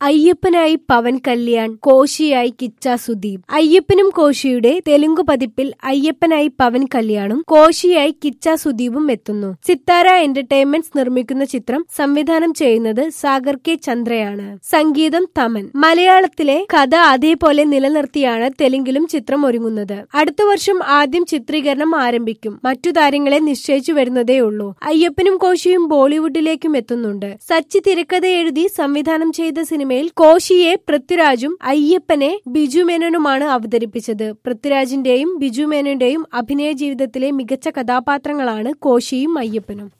അയ്യപ്പനായി പവൻ കല്യാൺ കോശിയായി കിച്ച സുദീപ് അയ്യപ്പനും കോശിയുടെ തെലുങ്കു പതിപ്പിൽ അയ്യപ്പനായി പവൻ കല്യാണും കോശിയായി കിച്ച സുദീപും എത്തുന്നു സിത്താര എന്റർടൈൻമെന്റ്സ് നിർമ്മിക്കുന്ന ചിത്രം സംവിധാനം ചെയ്യുന്നത് സാഗർ കെ ചന്ദ്രയാണ് സംഗീതം തമൻ മലയാളത്തിലെ കഥ അതേപോലെ നിലനിർത്തിയാണ് തെലുങ്കിലും ചിത്രം ഒരുങ്ങുന്നത് അടുത്ത വർഷം ആദ്യം ചിത്രീകരണം ആരംഭിക്കും മറ്റു താരങ്ങളെ നിശ്ചയിച്ചു വരുന്നതേ ഉള്ളൂ അയ്യപ്പനും കോശിയും ബോളിവുഡിലേക്കും എത്തുന്നുണ്ട് സച്ചി തിരക്കഥ എഴുതി സംവിധാനം ചെയ്ത സിനിമയിൽ കോശിയെ പൃഥ്വിരാജും അയ്യപ്പനെ ബിജു മേനോനുമാണ് അവതരിപ്പിച്ചത് പൃഥ്വിരാജിന്റെയും ബിജു മേനോന്റെയും അഭിനയ ജീവിതത്തിലെ മികച്ച കഥാപാത്രങ്ങളാണ് കോശിയും അയ്യപ്പനും